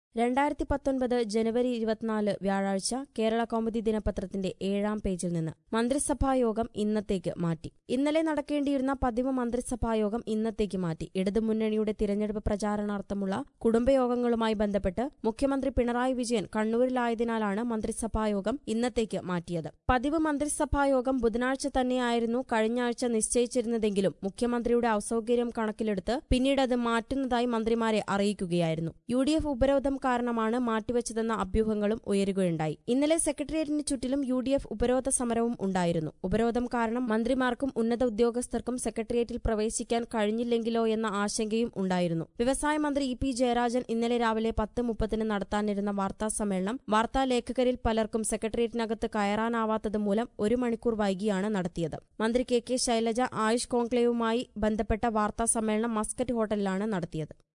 രണ്ടായിരത്തി പത്തൊൻപത് ജനുവരി ഇരുപത്തിനാല് വ്യാഴാഴ്ച കേരള കൗമുദി ദിനപത്രത്തിന്റെ ഏഴാം പേജിൽ നിന്ന് മന്ത്രിസഭായോഗം ഇന്നത്തേക്ക് മാറ്റി ഇന്നലെ നടക്കേണ്ടിയിരുന്ന പതിവ് മന്ത്രിസഭായോഗം ഇന്നത്തേക്ക് മാറ്റി ഇടതുമുന്നണിയുടെ തിരഞ്ഞെടുപ്പ് പ്രചാരണാർത്ഥമുള്ള കുടുംബയോഗങ്ങളുമായി ബന്ധപ്പെട്ട് മുഖ്യമന്ത്രി പിണറായി വിജയൻ കണ്ണൂരിലായതിനാലാണ് മന്ത്രിസഭായോഗം ഇന്നത്തേക്ക് മാറ്റിയത് പതിവ് മന്ത്രിസഭായോഗം ബുധനാഴ്ച തന്നെയായിരുന്നു കഴിഞ്ഞ ആഴ്ച നിശ്ചയിച്ചിരുന്നതെങ്കിലും മുഖ്യമന്ത്രിയുടെ അസൌകര്യം കണക്കിലെടുത്ത് പിന്നീട് അത് മാറ്റുന്നതായി മന്ത്രിമാരെ അറിയിക്കുകയായിരുന്നു യു ഡി എഫ് ഉപരോധം കാരണമാണ് മാറ്റിവെച്ചതെന്ന അഭ്യൂഹങ്ങളും ഉയരുകയുണ്ടായി ഇന്നലെ സെക്രട്ടേറിയറ്റിന് ചുറ്റിലും യു ഡി എഫ് ഉപരോധ സമരവും ഉണ്ടായിരുന്നു ഉപരോധം കാരണം മന്ത്രിമാർക്കും ഉന്നത ഉദ്യോഗസ്ഥർക്കും സെക്രട്ടേറിയറ്റിൽ പ്രവേശിക്കാൻ കഴിഞ്ഞില്ലെങ്കിലോ എന്ന ആശങ്കയും ഉണ്ടായിരുന്നു വ്യവസായ മന്ത്രി ഇ പി ജയരാജൻ ഇന്നലെ രാവിലെ പത്ത് മുപ്പതിന് നടത്താനിരുന്ന വാർത്താ സമ്മേളനം വാർത്താ ലേഖകരിൽ പലർക്കും സെക്രട്ടേറിയറ്റിനകത്ത് കയറാനാവാത്തത് മൂലം ഒരു മണിക്കൂർ വൈകിയാണ് നടത്തിയത് മന്ത്രി കെ കെ ശൈലജ ആയുഷ് കോൺക്ലേവുമായി ബന്ധപ്പെട്ട വാർത്താ സമ്മേളനം മസ്കറ്റ് ഹോട്ടലിലാണ് നടത്തിയത്